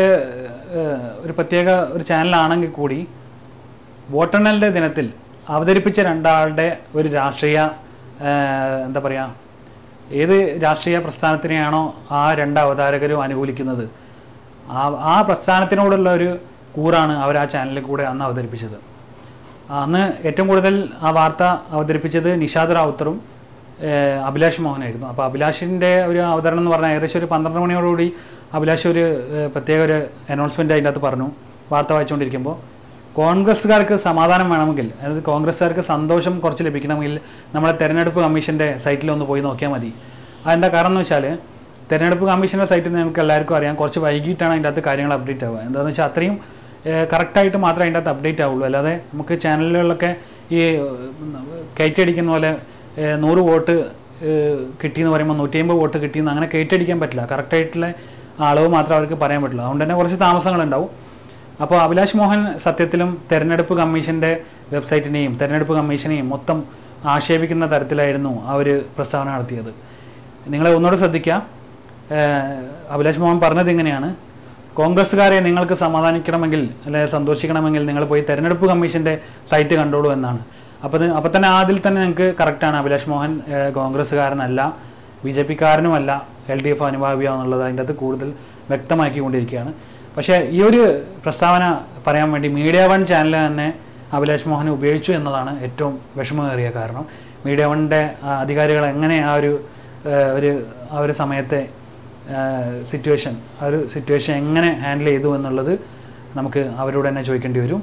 ഒരു പ്രത്യേക ഒരു ചാനലാണെങ്കിൽ കൂടി വോട്ടെണ്ണലിൻ്റെ ദിനത്തിൽ അവതരിപ്പിച്ച രണ്ടാളുടെ ഒരു രാഷ്ട്രീയ ഏഹ്, എന്താ പറയുക ഏത് രാഷ്ട്രീയ പ്രസ്ഥാനത്തിനെയാണോ ആ രണ്ട് അവതാരകരും അനുകൂലിക്കുന്നത് ആ ആ പ്രസ്ഥാനത്തിനോടുള്ള ഒരു കൂറാണ് അവർ ആ ചാനലിൽ കൂടെ അന്ന് അവതരിപ്പിച്ചത് അന്ന് ഏറ്റവും കൂടുതൽ ആ വാർത്ത അവതരിപ്പിച്ചത് നിഷാദ് റാവുത്തറും ഏഹ്, അഭിലാഷ് മോഹനായിരുന്നു അപ്പോൾ അഭിലാഷിൻ്റെ ഒരു അവതരണം എന്ന് പറഞ്ഞാൽ ഏകദേശം ഒരു പന്ത്രണ്ട് മണിയോടുകൂടി അഭിലാഷ് ഒരു ഏഹ്, പ്രത്യേക ഒരു അനൗൺസ്മെൻറ്റ് അതിൻ്റെ അകത്ത് പറഞ്ഞു വാർത്ത വായിച്ചുകൊണ്ടിരിക്കുമ്പോൾ കോൺഗ്രസ്സുകാർക്ക് സമാധാനം വേണമെങ്കിൽ അതായത് കോൺഗ്രസ്സുകാർക്ക് സന്തോഷം കുറച്ച് ലഭിക്കണമെങ്കിൽ നമ്മളെ തെരഞ്ഞെടുപ്പ് കമ്മീഷൻ്റെ സൈറ്റിൽ ഒന്ന് പോയി നോക്കിയാൽ മതി അതിൻ്റെ കാരണം എന്ന് വെച്ചാൽ തെരഞ്ഞെടുപ്പ് കമ്മീഷൻ്റെ സൈറ്റിൽ നിങ്ങൾക്ക് എല്ലാവർക്കും അറിയാം കുറച്ച് വൈകിട്ടാണ് അതിൻ്റെ അകത്ത് കാര്യങ്ങൾ അപ്ഡേറ്റ് ആവുക എന്താണെന്ന് വെച്ചാൽ അത്രയും കറക്റ്റായിട്ട് മാത്രമേ അതിൻ്റെ അകത്ത് അപ്ഡേറ്റ് ആവുള്ളൂ അല്ലാതെ നമുക്ക് ചാനലുകളിലൊക്കെ ഈ ഏഹ്, കയറ്റടിക്കുന്ന പോലെ ഏഹ്, നൂറ് വോട്ട് ഏഹ്, കിട്ടിയെന്ന് പറയുമ്പോൾ നൂറ്റി അമ്പത് വോട്ട് കിട്ടിയെന്ന് അങ്ങനെ കയറ്റടിക്കാൻ പറ്റില്ല കറക്റ്റായിട്ടുള്ള അളവ് മാത്രമേ അവർക്ക് പറയാൻ പറ്റുള്ളൂ അതുകൊണ്ട് തന്നെ കുറച്ച് താമസങ്ങളുണ്ടാവും അപ്പോൾ അഭിലാഷ് മോഹൻ സത്യത്തിലും തെരഞ്ഞെടുപ്പ് കമ്മീഷൻ്റെ വെബ്സൈറ്റിനെയും തെരഞ്ഞെടുപ്പ് കമ്മീഷനെയും മൊത്തം ആക്ഷേപിക്കുന്ന തരത്തിലായിരുന്നു ആ ഒരു പ്രസ്താവന നടത്തിയത് നിങ്ങളെ ഒന്നുകൂടെ ശ്രദ്ധിക്കുക ഏഹ് അഭിലാഷ് മോഹൻ പറഞ്ഞത് ഇങ്ങനെയാണ് കോൺഗ്രസ്സുകാരെ നിങ്ങൾക്ക് സമാധാനിക്കണമെങ്കിൽ അല്ലെങ്കിൽ സന്തോഷിക്കണമെങ്കിൽ നിങ്ങൾ പോയി തെരഞ്ഞെടുപ്പ് കമ്മീഷൻ്റെ സൈറ്റ് കണ്ടോളൂ എന്നാണ് അപ്പോൾ ഇത് അപ്പോൾ തന്നെ അതിൽ തന്നെ നിങ്ങൾക്ക് കറക്റ്റാണ് അഭിലാഷ് മോഹൻ ഏഹ് കോൺഗ്രസ്സുകാരനല്ല ബി ജെ പിക്കാരനുമല്ല എൽ ഡി എഫ് അനുഭാവിയാന്നുള്ളത് അതിൻ്റെ അകത്ത് കൂടുതൽ വ്യക്തമാക്കിക്കൊണ്ടിരിക്കുകയാണ് പക്ഷേ ഈ ഒരു പ്രസ്താവന പറയാൻ വേണ്ടി മീഡിയ വൺ ചാനൽ തന്നെ അഭിലാഷ് മോഹൻ ഉപയോഗിച്ചു എന്നതാണ് ഏറ്റവും വിഷമമേറിയ കാരണം മീഡിയ വണ്ണിൻ്റെ അധികാരികൾ എങ്ങനെ ആ ഒരു ഏഹ്, ഒരു ആ ഒരു സമയത്തെ സിറ്റുവേഷൻ ആ ഒരു സിറ്റുവേഷൻ എങ്ങനെ ഹാൻഡിൽ ചെയ്തു എന്നുള്ളത് നമുക്ക് അവരോട് തന്നെ ചോദിക്കേണ്ടി വരും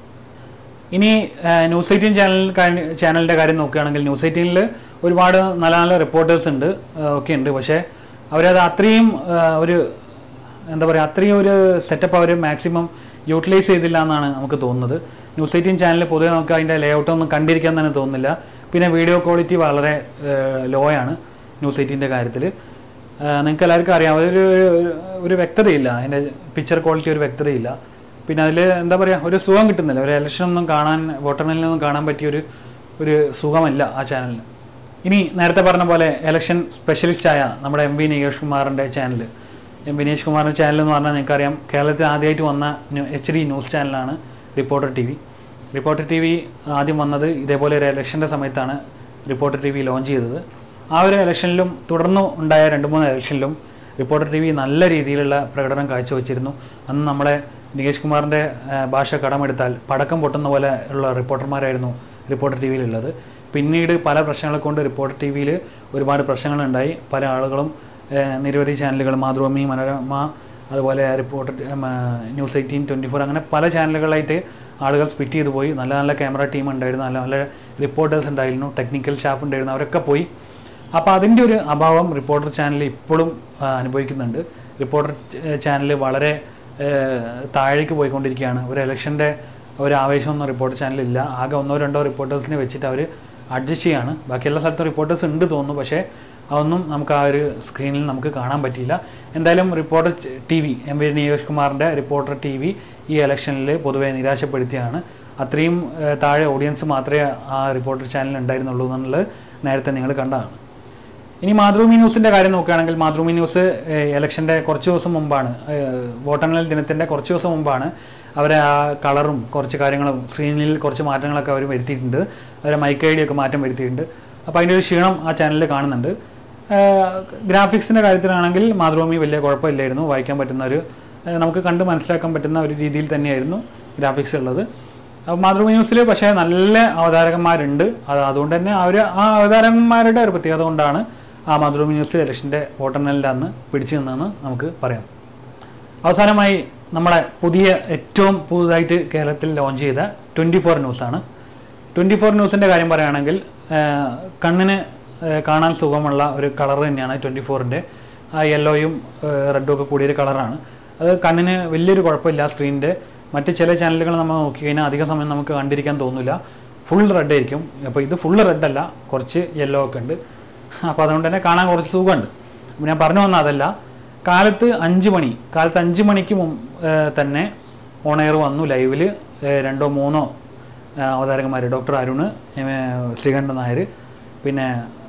ഇനി ഏഹ്, ന്യൂസ് എയ്റ്റീൻ ചാനൽ കാര്യം- ചാനലിൻ്റെ കാര്യം നോക്കുകയാണെങ്കിൽ ന്യൂസ് എയ്റ്റീനിൽ ഒരുപാട് നല്ല നല്ല റിപ്പോർട്ടേഴ്സ് ഉണ്ട് ഏഹ്, ഒക്കെ ഉണ്ട് പക്ഷേ അവരത് അത്രയും ഏഹ്, ഒരു എന്താ പറയുക അത്രയും ഒരു സെറ്റപ്പ് അവർ മാക്സിമം യൂട്ടിലൈസ് ചെയ്തില്ല എന്നാണ് നമുക്ക് തോന്നുന്നത് ന്യൂസ് എയ്റ്റീൻ ചാനൽ പൊതുവെ നമുക്ക് അതിൻ്റെ ലേഔട്ട് ഒന്നും കണ്ടിരിക്കാൻ തന്നെ തോന്നുന്നില്ല പിന്നെ വീഡിയോ ക്വാളിറ്റി വളരെ ലോ ആണ് ന്യൂസ് എയ്റ്റീൻ്റെ കാര്യത്തിൽ നിങ്ങൾക്ക് എല്ലാവർക്കും അറിയാം ഒരു ഒരു- ഒരു വ്യക്തതയില്ല അതിൻ്റെ പിക്ചർ ക്വാളിറ്റി ഒരു വ്യക്തതയില്ല പിന്നെ അതിൽ എന്താ പറയുക ഒരു സുഖം കിട്ടുന്നില്ല ഒരു ഇലക്ഷൻ ഒന്നും കാണാൻ വോട്ടെണ്ണലിൽ നിന്നും കാണാൻ പറ്റിയ ഒരു ഒരു സുഖമല്ല ആ ചാനലിന് ഇനി നേരത്തെ പറഞ്ഞ പോലെ ഇലക്ഷൻ സ്പെഷ്യലിസ്റ്റായ നമ്മുടെ എം വി നികേഷ് കുമാറിൻ്റെ ചാനൽ എം വി നികേഷ് കുമാറിൻ്റെ ചാനൽ എന്ന് പറഞ്ഞാൽ നിങ്ങൾക്കറിയാം കേരളത്തിൽ ആദ്യമായിട്ട് വന്ന എച്ച് ഡി ന്യൂസ് ചാനലാണ് reporter T V reporter T V ആദ്യം വന്നത് ഇതേപോലെ ഒരു ഇലക്ഷൻ്റെ സമയത്താണ് റിപ്പോർട്ടർ ടി വി ലോഞ്ച് ചെയ്തത് ആ ഒരു ഇലക്ഷനിലും തുടർന്ന് ഉണ്ടായ രണ്ട് മൂന്ന് ഇലക്ഷനിലും റിപ്പോർട്ടർ ടി വി നല്ല രീതിയിലുള്ള പ്രകടനം കാഴ്ചവെച്ചിരുന്നു അന്ന് നമ്മളെ നികേഷ് കുമാറിൻ്റെ ഭാഷ കടമെടുത്താൽ പടക്കം പൊട്ടുന്ന പോലെ ഉള്ള റിപ്പോർട്ടർമാരായിരുന്നു റിപ്പോർട്ടർ ടി വിയിലുള്ളത് പിന്നീട് പല പ്രശ്നങ്ങളെ കൊണ്ട് റിപ്പോർട്ടർ ടി വിയിൽ ഒരുപാട് പ്രശ്നങ്ങളുണ്ടായി പല ആളുകളും ഏഹ്, നിരവധി ചാനലുകൾ മാതൃഭൂമി മനോരമ അതുപോലെ reporter news eighteen twenty four അങ്ങനെ പല ചാനലുകളായിട്ട് ആളുകൾ സ്പിറ്റ് ചെയ്തു പോയി നല്ല നല്ല ക്യാമറ ടീം ഉണ്ടായിരുന്നു നല്ല നല്ല റിപ്പോർട്ടേഴ്സ് ഉണ്ടായിരുന്നു ടെക്നിക്കൽ സ്റ്റാഫ് ഉണ്ടായിരുന്നു അവരൊക്കെ പോയി അപ്പോൾ അതിൻ്റെ ഒരു അഭാവം റിപ്പോർട്ടർ ചാനൽ ഇപ്പോഴും ആ, അനുഭവിക്കുന്നുണ്ട് റിപ്പോർട്ടർ ചാനൽ വളരെ ഏഹ്, താഴേക്ക് പോയിക്കൊണ്ടിരിക്കുകയാണ് ഒരു ഇലക്ഷൻ്റെ ഒരു ആവേശമൊന്നും റിപ്പോർട്ടർ ചാനലില്ല ആകെ ഒന്നോ രണ്ടോ റിപ്പോർട്ടേഴ്സിനെ വെച്ചിട്ട് അവർ അഡ്ജസ്റ്റ് ചെയ്യാണ് ബാക്കി എല്ലാ സ്ഥലത്തും റിപ്പോർട്ടേഴ്സ് ഉണ്ട് തോന്നുന്നു പക്ഷേ അതൊന്നും നമുക്ക് ആ ഒരു സ്ക്രീനിൽ നമുക്ക് കാണാൻ പറ്റിയില്ല എന്തായാലും reporter T V M V Nikesh കുമാറിൻ്റെ റിപ്പോർട്ടർ ടി വി ഈ ഇലക്ഷനിൽ പൊതുവെ നിരാശപ്പെടുത്തിയാണ് അത്രയും ഏഹ്, താഴെ ഓഡിയൻസ് മാത്രമേ ആ റിപ്പോർട്ടർ ചാനലിൽ ഉണ്ടായിരുന്നുള്ളൂ എന്നുള്ളത് നേരത്തെ നിങ്ങൾ കണ്ടതാണ് ഇനി മാതൃഭൂമി ന്യൂസിന്റെ കാര്യം നോക്കുകയാണെങ്കിൽ മാതൃഭൂമി ന്യൂസ് ഏഹ്, ഇലക്ഷന്റെ കുറച്ച് ദിവസം മുമ്പാണ് ഏഹ്, വോട്ടെണ്ണൽ ദിനത്തിന്റെ കുറച്ച് ദിവസം മുമ്പാണ് അവരെ ആ കളറും കുറച്ച് കാര്യങ്ങളും സ്ക്രീനിൽ കുറച്ച് മാറ്റങ്ങളൊക്കെ അവർ വരുത്തിയിട്ടുണ്ട് അവരെ മൈക്ക് ഐ ഡി ഒക്കെ മാറ്റം വരുത്തിയിട്ടുണ്ട് അപ്പോൾ അതിൻ്റെ ഒരു ക്ഷീണം ആ ചാനലിൽ കാണുന്നുണ്ട് ഗ്രാഫിക്സിൻ്റെ കാര്യത്തിലാണെങ്കിൽ മാതൃഭൂമി വലിയ കുഴപ്പമില്ലായിരുന്നു വായിക്കാൻ പറ്റുന്ന ഒരു ഏഹ്, നമുക്ക് കണ്ട് മനസ്സിലാക്കാൻ പറ്റുന്ന ഒരു രീതിയിൽ തന്നെയായിരുന്നു ഗ്രാഫിക്സ് ഉള്ളത് അപ്പോൾ മാതൃഭൂമി ന്യൂസിൽ പക്ഷേ നല്ല അവതാരകന്മാരുണ്ട് അത് അതുകൊണ്ട് തന്നെ അവർ ആ അവതാരകന്മാരുടെ ഒരു പ്രത്യേകത കൊണ്ടാണ് ആ മാതൃഭൂമി ന്യൂസ് ഇലക്ഷൻ്റെ വോട്ടെണ്ണലിൻ്റെ അന്ന് പിടിച്ചു നിന്നതെന്ന് നമുക്ക് പറയാം അവസാനമായി നമ്മളെ പുതിയ ഏറ്റവും പുതുതായിട്ട് കേരളത്തിൽ ലോഞ്ച് ചെയ്ത ട്വൻറ്റി ഫോർ ന്യൂസാണ് ട്വൻറ്റി ഫോർ ന്യൂസിൻ്റെ കാര്യം പറയുകയാണെങ്കിൽ ആ, കണ്ണിന് ആ, കാണാൻ സുഖമുള്ള ഒരു കളർ തന്നെയാണ് ട്വൻറ്റി ഫോറിൻ്റെ ആ യെല്ലോയും റെഡും ഒക്കെ കൂടിയൊരു കളറാണ് അത് കണ്ണിന് വലിയൊരു കുഴപ്പമില്ല സ്ക്രീനിൻ്റെ മറ്റ് ചില ചാനലുകൾ നമ്മൾ നോക്കിക്കഴിഞ്ഞാൽ അധിക സമയം നമുക്ക് കണ്ടിരിക്കാൻ തോന്നില്ല ഫുൾ റെഡ് ആയിരിക്കും അപ്പോൾ ഇത് ഫുൾ റെഡ് അല്ല കുറച്ച് യെല്ലോ ഒക്കെ ഉണ്ട് അപ്പോൾ അതുകൊണ്ട് തന്നെ കാണാൻ കുറച്ച് സുഖമുണ്ട് അപ്പോൾ ഞാൻ പറഞ്ഞു വന്ന അതല്ല കാലത്ത് അഞ്ച് മണി കാലത്ത് അഞ്ച് മണിക്ക് മുമ്പ് തന്നെ ഓൺ എയർ വന്നു ലൈവിൽ രണ്ടോ മൂന്നോ അവതാരകന്മാർ ഡോക്ടർ അരുണ് ഏഹ് ശ്രീകണ്ഠൻ നായർ പിന്നെ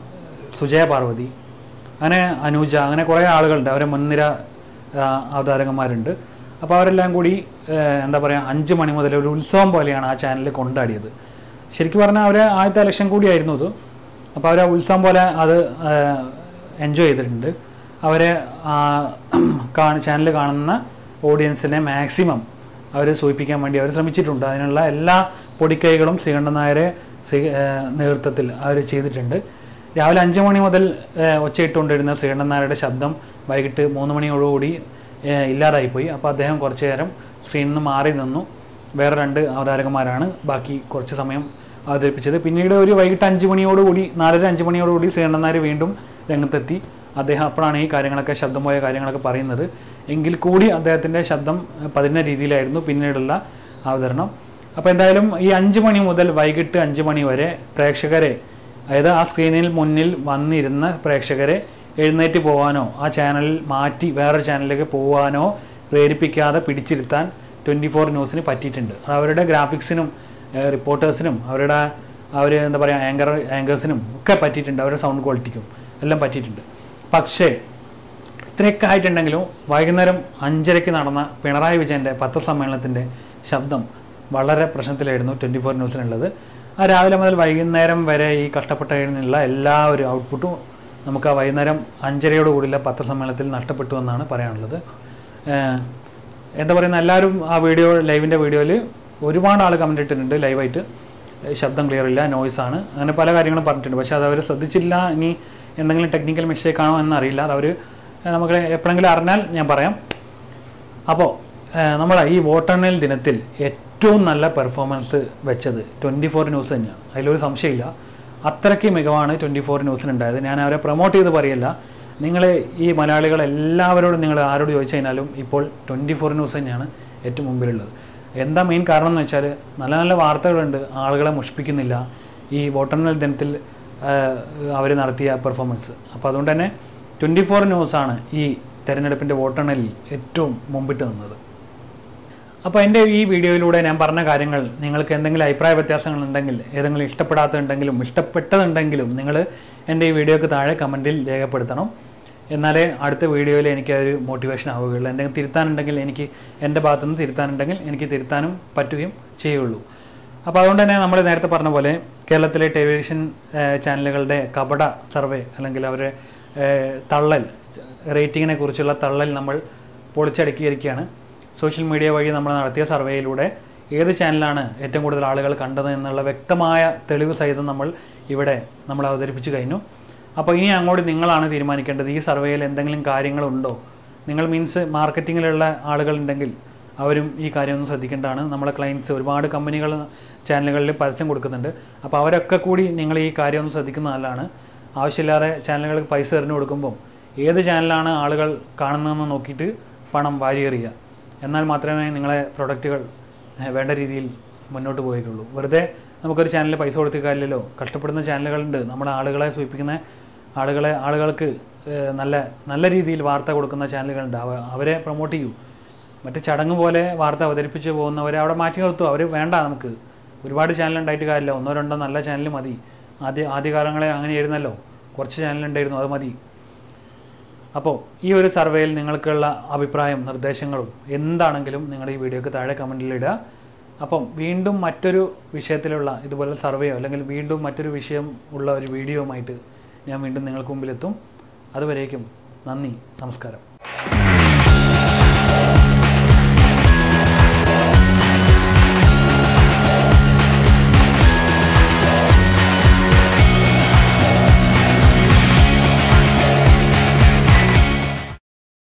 സുജയ പാർവതി അങ്ങനെ അനുജ അങ്ങനെ കുറേ ആളുകളുണ്ട് അവരെ മുൻനിര ആ, അവതാരകന്മാരുണ്ട് അപ്പോൾ അവരെല്ലാം കൂടി ഏഹ് എന്താ പറയുക അഞ്ച് മണി മുതൽ ഒരു ഉത്സവം പോലെയാണ് ആ ചാനൽ കൊണ്ടാടിയത് ശരിക്കും പറഞ്ഞാൽ അവരെ ആദ്യത്തെ ഇലക്ഷൻ കൂടിയായിരുന്നു ഇത് അപ്പോൾ അവർ ആ ഉത്സവം പോലെ അത് എൻജോയ് ചെയ്തിട്ടുണ്ട് അവരെ ചാനൽ കാണുന്ന ഓഡിയൻസിനെ മാക്സിമം അവർ സൂചിപ്പിക്കാൻ വേണ്ടി അവർ ശ്രമിച്ചിട്ടുണ്ട് അതിനുള്ള എല്ലാ പൊടിക്കൈകളും ശ്രീകണ്ഠൻ നായരെ സ്വീ- ഏഹ് നേതൃത്വത്തിൽ അവർ ചെയ്തിട്ടുണ്ട് രാവിലെ അഞ്ച് മണി മുതൽ ഏഹ് ഒച്ചയിട്ടുകൊണ്ടിരുന്ന ശ്രീകണ്ഠൻ നായരുടെ ശബ്ദം വൈകിട്ട് മൂന്ന് മണിയോടുകൂടി ഏഹ് ഇല്ലാതായിപ്പോയി അപ്പോൾ അദ്ദേഹം കുറച്ചു നേരം സ്ക്രീനിൽ നിന്ന് മാറി നിന്നു വേറെ രണ്ട് അവതാരകന്മാരാണ് ബാക്കി കുറച്ച് സമയം അവതരിപ്പിച്ചത് പിന്നീട് ഒരു വൈകിട്ട് അഞ്ച് മണിയോടുകൂടി നാലര അഞ്ച് മണിയോടുകൂടി ശ്രീകണ്ഠൻ നായർ വീണ്ടും രംഗത്തെത്തി അദ്ദേഹം അപ്പോഴാണ് ഈ കാര്യങ്ങളൊക്കെ ശബ്ദം പോയ കാര്യങ്ങളൊക്കെ പറയുന്നത് എങ്കിൽ കൂടി അദ്ദേഹത്തിൻ്റെ ശബ്ദം പതിന രീതിയിലായിരുന്നു പിന്നീടുള്ള അവതരണം അപ്പോൾ എന്തായാലും ഈ അഞ്ച് മണി മുതൽ വൈകിട്ട് അഞ്ച് മണി വരെ പ്രേക്ഷകരെ അതായത് ആ സ്ക്രീനിൽ മുന്നിൽ വന്നിരുന്ന പ്രേക്ഷകരെ എഴുന്നേറ്റ് പോകാനോ ആ ചാനലിൽ മാറ്റി വേറൊരു ചാനലിലേക്ക് പോകാനോ പ്രേരിപ്പിക്കാതെ പിടിച്ചിരുത്താൻ ട്വൻറ്റി ഫോർ ന്യൂസിന് പറ്റിയിട്ടുണ്ട് അത് അവരുടെ ഗ്രാഫിക്സിനും റിപ്പോർട്ടേഴ്സിനും അവരുടെ അവർ എന്താ പറയുക ആങ്കർ ആങ്കേഴ്സിനും ഒക്കെ പറ്റിയിട്ടുണ്ട് അവരുടെ സൗണ്ട് ക്വാളിറ്റിക്കും എല്ലാം പറ്റിയിട്ടുണ്ട് പക്ഷേ ഇത്രയൊക്കെ ആയിട്ടുണ്ടെങ്കിലും വൈകുന്നേരം അഞ്ചരയ്ക്ക് നടന്ന പിണറായി വിജയൻ്റെ പത്രസമ്മേളനത്തിൻ്റെ ശബ്ദം വളരെ പ്രശ്നത്തിലായിരുന്നു ട്വൻറ്റി ഫോർ ന്യൂസിനുള്ളത് ആ രാവിലെ മുതൽ വൈകുന്നേരം വരെ ഈ കഷ്ടപ്പെട്ടതിനുള്ള എല്ലാ ഒരു ഔട്ട്പുട്ടും നമുക്ക് ആ വൈകുന്നേരം അഞ്ചരയോട് കൂടിയുള്ള പത്രസമ്മേളനത്തിൽ നഷ്ടപ്പെട്ടു എന്നാണ് പറയാനുള്ളത് ഏഹ് എന്താ പറയുന്ന എല്ലാവരും ആ വീഡിയോ ലൈവിൻ്റെ വീഡിയോയിൽ ഒരുപാട് ആൾ കമൻറ്റ് ഇട്ടിട്ടുണ്ട് ലൈവായിട്ട് ശബ്ദം ക്ലിയർ ഇല്ല നോയ്സ് ആണ് അങ്ങനെ പല കാര്യങ്ങളും പറഞ്ഞിട്ടുണ്ട് പക്ഷേ അത് അവർ ശ്രദ്ധിച്ചില്ല ഇനി എന്തെങ്കിലും ടെക്നിക്കൽ മിസ്റ്റേക്ക് ആണോ എന്നറിയില്ല അത് അവർ നമുക്ക് എപ്പോഴെങ്കിലും അറിഞ്ഞാൽ ഞാൻ പറയാം അപ്പോൾ നമ്മളെ ഈ വോട്ടെണ്ണൽ ദിനത്തിൽ ഏറ്റവും നല്ല പെർഫോമൻസ് വെച്ചത് ട്വൻറ്റി ഫോർ ന്യൂസ് തന്നെയാണ് അതിലൊരു സംശയമില്ല അത്രയ്ക്ക് മികവാണ് ട്വൻറ്റി ഫോർ ന്യൂസിനുണ്ടായത് ഞാൻ അവരെ പ്രൊമോട്ട് ചെയ്ത് പറയില്ല നിങ്ങൾ ഈ മലയാളികൾ എല്ലാവരോടും നിങ്ങൾ ആരോട് ചോദിച്ചു കഴിഞ്ഞാലും ഇപ്പോൾ ട്വൻറ്റി ഫോർ ന്യൂസ് തന്നെയാണ് ഏറ്റവും മുമ്പിലുള്ളത് എന്താ മെയിൻ കാരണം എന്ന് വെച്ചാൽ നല്ല നല്ല വാർത്തകളുണ്ട് ആളുകളെ മുഷിപ്പിക്കുന്നില്ല ഈ വോട്ടെണ്ണൽ ദിനത്തിൽ അവർ നടത്തിയ പെർഫോമൻസ് അപ്പോൾ അതുകൊണ്ട് തന്നെ ട്വൻറ്റി ഫോർ ന്യൂസാണ് ഈ തെരഞ്ഞെടുപ്പിൻ്റെ വോട്ടെണ്ണലിൽ ഏറ്റവും മുമ്പിട്ട് നിന്നത് അപ്പോൾ എൻ്റെ ഈ വീഡിയോയിലൂടെ ഞാൻ പറഞ്ഞ കാര്യങ്ങൾ നിങ്ങൾക്ക് എന്തെങ്കിലും അഭിപ്രായ വ്യത്യാസങ്ങൾ ഉണ്ടെങ്കിൽ ഏതെങ്കിലും ഇഷ്ടപ്പെടാത്തതുണ്ടെങ്കിലും ഇഷ്ടപ്പെട്ടതുണ്ടെങ്കിലും നിങ്ങൾ എൻ്റെ ഈ വീഡിയോക്ക് താഴെ കമൻറ്റിൽ രേഖപ്പെടുത്തണം എന്നാലേ അടുത്ത വീഡിയോയിൽ എനിക്ക് ഒരു മോട്ടിവേഷൻ ആവുകയുള്ളൂ എന്തെങ്കിലും തിരുത്താനുണ്ടെങ്കിൽ എനിക്ക് എൻ്റെ ഭാഗത്തുനിന്ന് തിരുത്താനുണ്ടെങ്കിൽ എനിക്ക് തിരുത്താനും പറ്റുകയും ചെയ്യുള്ളൂ അപ്പോൾ അതുകൊണ്ട് തന്നെ നമ്മൾ നേരത്തെ പറഞ്ഞ പോലെ കേരളത്തിലെ ടെലിവിഷൻ ഏഹ്, ചാനലുകളുടെ കപട സർവേ അല്ലെങ്കിൽ അവരുടെ ഏഹ്, തള്ളൽ റേറ്റിങ്ങിനെ കുറിച്ചുള്ള തള്ളൽ നമ്മൾ പൊളിച്ചടുക്കിയിരിക്കുകയാണ് സോഷ്യൽ മീഡിയ വഴി നമ്മൾ നടത്തിയ സർവേയിലൂടെ ഏത് ചാനലാണ് ഏറ്റവും കൂടുതൽ ആളുകൾ കണ്ടത് എന്നുള്ള വ്യക്തമായ തെളിവ് സഹിതം നമ്മൾ ഇവിടെ നമ്മൾ അവതരിപ്പിച്ചു കഴിഞ്ഞു അപ്പോൾ ഇനി അങ്ങോട്ട് നിങ്ങളാണ് തീരുമാനിക്കേണ്ടത് ഈ സർവേയിൽ എന്തെങ്കിലും കാര്യങ്ങളുണ്ടോ നിങ്ങൾ മീൻസ് മാർക്കറ്റിങ്ങിലുള്ള ആളുകളുണ്ടെങ്കിൽ അവരും ഈ കാര്യം ഒന്ന് ശ്രദ്ധിക്കേണ്ടതാണ് നമ്മളെ ക്ലയൻറ്റ്സ് ഒരുപാട് കമ്പനികൾ ചാനലുകളിൽ പരസ്യം കൊടുക്കുന്നുണ്ട് അപ്പോൾ അവരൊക്കെ കൂടി നിങ്ങൾ ഈ കാര്യം ഒന്ന് ശ്രദ്ധിക്കുന്ന നല്ലതാണ് ആവശ്യമില്ലാതെ ചാനലുകൾക്ക് പൈസ എറിഞ്ഞു കൊടുക്കുമ്പോൾ ഏത് ചാനലാണ് ആളുകൾ കാണുന്നതെന്ന് നോക്കിയിട്ട് പണം വാരിയെറിയുക എന്നാൽ മാത്രമേ നിങ്ങളെ പ്രൊഡക്റ്റുകൾ ഏഹ്, വേണ്ട രീതിയിൽ മുന്നോട്ട് പോയിട്ടുള്ളൂ വെറുതെ നമുക്കൊരു ചാനലിൽ പൈസ കൊടുത്തിട്ട് കാര്യമില്ലല്ലോ കഷ്ടപ്പെടുന്ന ചാനലുകളുണ്ട് നമ്മുടെ ആളുകളെ സൂചിപ്പിക്കുന്ന ആളുകളെ ആളുകൾക്ക് ഏഹ്, നല്ല നല്ല രീതിയിൽ വാർത്ത കൊടുക്കുന്ന ചാനലുകളുണ്ട് അവ അവരെ പ്രൊമോട്ട് ചെയ്യൂ മറ്റ് ചടങ്ങ് പോലെ വാർത്ത അവതരിപ്പിച്ച് പോകുന്നവരെ അവിടെ മാറ്റി നിർത്തുക അവർ വേണ്ട നമുക്ക് ഒരുപാട് ചാനൽ ഉണ്ടായിട്ട് കാര്യമില്ല ഒന്നോ രണ്ടോ നല്ല ചാനൽ മതി ആദ്യ ആദ്യകാലങ്ങളെ അങ്ങനെയായിരുന്നല്ലോ കുറച്ച് ചാനലുണ്ടായിരുന്നു അത് മതി അപ്പോൾ ഈ ഒരു സർവേയിൽ നിങ്ങൾക്കുള്ള അഭിപ്രായം നിർദ്ദേശങ്ങളും എന്താണെങ്കിലും നിങ്ങൾ ഈ വീഡിയോക്ക് താഴെ കമൻറ്റിൽ ഇടുക അപ്പം വീണ്ടും മറ്റൊരു വിഷയത്തിലുള്ള ഇതുപോലെ സർവേയോ അല്ലെങ്കിൽ വീണ്ടും മറ്റൊരു വിഷയം ഉള്ള ഒരു വീഡിയോയുമായിട്ട് ഞാൻ വീണ്ടും നിങ്ങൾക്ക് മുമ്പിലെത്തും അതുവരേക്കും നന്ദി നമസ്കാരം